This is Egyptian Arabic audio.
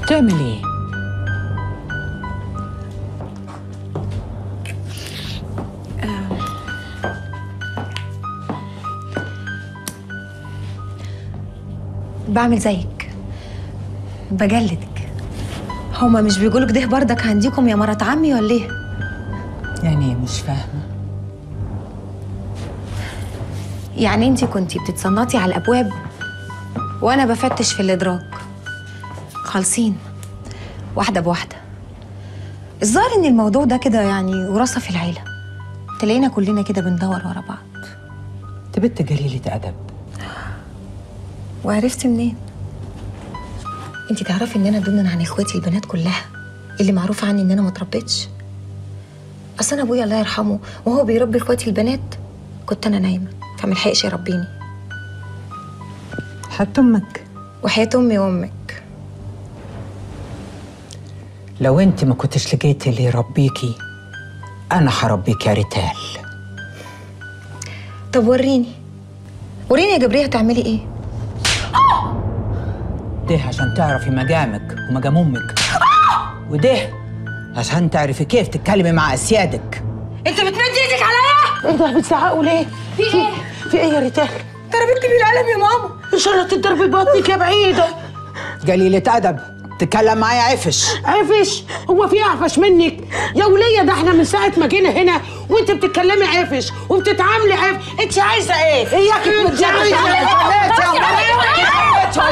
بتعمل ايه بعمل زيك بجلدك هما مش بيقولوا كده بردك عندكم يا مرات عمي ولا ايه يعني إيه مش فاهمه يعني انتي كنتي بتتصنطي على الابواب وانا بفتش في الادراج خالصين واحده بواحده الظاهر ان الموضوع ده كده يعني وراثه في العيله تلاقينا كلنا كده بندور ورا بعض انت بنت جليله ادب وعرفت منين انتي تعرفي ان انا ضمن عن اخواتي البنات كلها اللي معروف عني ان انا ما اتربيتش اصل انا ابويا الله يرحمه وهو بيربي اخواتي البنات كنت انا نايمه فملحقش يربيني حتى امك وحياه امي وامك لو انت ما كنتش لقيت اللي يربيكي انا هربيك يا ريتال طب وريني وريني يا جبريه هتعملي ايه ده عشان تعرفي مقامك ومقام امك وده عشان تعرفي كيف تتكلمي مع اسيادك انت بتمد ايدك عليا ايه ده بتزعقوا ليه؟ في ايه في ايه يا ريتال؟ ضربتني بالقلم يا ماما ان شاء الله تضربي بطنك يا بعيده قليلة ادب تتكلم معايا عفش عفش هو في اعفش منك يا وليه ده احنا من ساعه ما جينا هنا وانت بتتكلمي عفش وبتتعاملي عفش انت عايزه ايه؟ اياك انت عايزه ايه؟